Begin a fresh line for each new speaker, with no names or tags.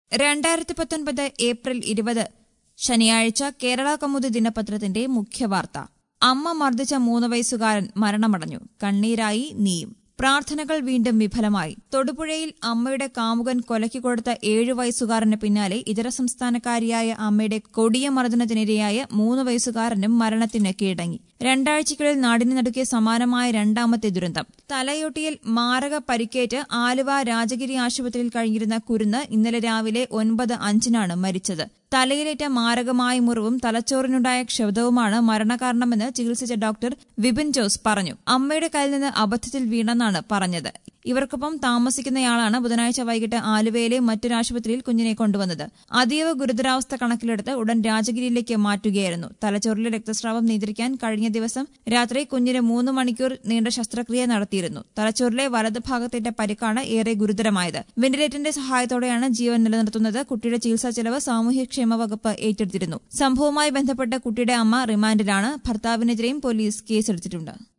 രണ്ടായിരത്തി പത്തൊൻപത് ഏപ്രിൽ ഇരുപത് ശനിയാഴ്ച കേരള കൗമുദി ദിനപത്രത്തിന്റെ മുഖ്യവാർത്ത അമ്മ മർദ്ദിച്ച മൂന്ന് വയസ്സുകാരൻ മരണമടഞ്ഞു കണ്ണീരായി നീയും പ്രാർത്ഥനകൾ വീണ്ടും വിഫലമായി തൊടുപുഴയിൽ അമ്മയുടെ കാമുകൻ കൊലയ്ക്ക് കൊടുത്ത ഏഴു വയസ്സുകാരന് പിന്നാലെ ഇതര സംസ്ഥാനക്കാരിയായ അമ്മയുടെ കൊടിയ മർദ്ദനത്തിനിരയായ മൂന്ന് വയസ്സുകാരനും മരണത്തിന് കീഴടങ്ങി രണ്ടാഴ്ചയ്ക്കുള്ളിൽ നാടിന് നടുക്കിയ സമാനമായ രണ്ടാമത്തെ ദുരന്തം തലയൊട്ടിയിൽ മാരക പരിക്കേറ്റ് ആലുവ രാജഗിരി ആശുപത്രിയിൽ കഴിഞ്ഞിരുന്ന കുരുന്ന് ഇന്നലെ രാവിലെ ഒൻപത് അഞ്ചിനാണ് മരിച്ചത് തലയിലേറ്റ മാരകമായ മുറിവും തലച്ചോറിനുണ്ടായ ക്ഷതവുമാണ് മരണകാരണമെന്ന് ചികിത്സിച്ച ഡോക്ടർ വിപിൻ ജോസ് പറഞ്ഞു അമ്മയുടെ കയ്യിൽ നിന്ന് അബദ്ധത്തിൽ വീണെന്നാണ് പറഞ്ഞത് ഇവർക്കൊപ്പം താമസിക്കുന്നയാളാണ് ബുധനാഴ്ച വൈകിട്ട് ആലുവയിലെ മറ്റൊരു ആശുപത്രിയിൽ കുഞ്ഞിനെ കൊണ്ടുവന്നത് അതീവ ഗുരുതരാവസ്ഥ കണക്കിലെടുത്ത് ഉടൻ രാജഗിരിയിലേക്ക് മാറ്റുകയായിരുന്നു തലച്ചോറിലെ രക്തസ്രാവം നിയന്ത്രിക്കാൻ കഴിഞ്ഞ ദിവസം രാത്രി കുഞ്ഞിന് മൂന്ന് മണിക്കൂർ നീണ്ട ശസ്ത്രക്രിയ നടത്തിയിരുന്നു തലച്ചോറിലെ വലത് ഭാഗത്തേറ്റ പരിക്കാണ് ഏറെ ഗുരുതരമായത് വെന്റിലേറ്ററിന്റെ സഹായത്തോടെയാണ് ജീവൻ നിലനിർത്തുന്നത് കുട്ടിയുടെ ചികിത്സാ ചെലവ് സാമൂഹ്യക്ഷേമ വകുപ്പ് ഏറ്റെടുത്തിരുന്നു സംഭവവുമായി ബന്ധപ്പെട്ട് കുട്ടിയുടെ അമ്മ റിമാൻഡിലാണ് ഭർത്താവിനെതിരെയും പോലീസ് കേസെടുത്തിട്ടുണ്ട്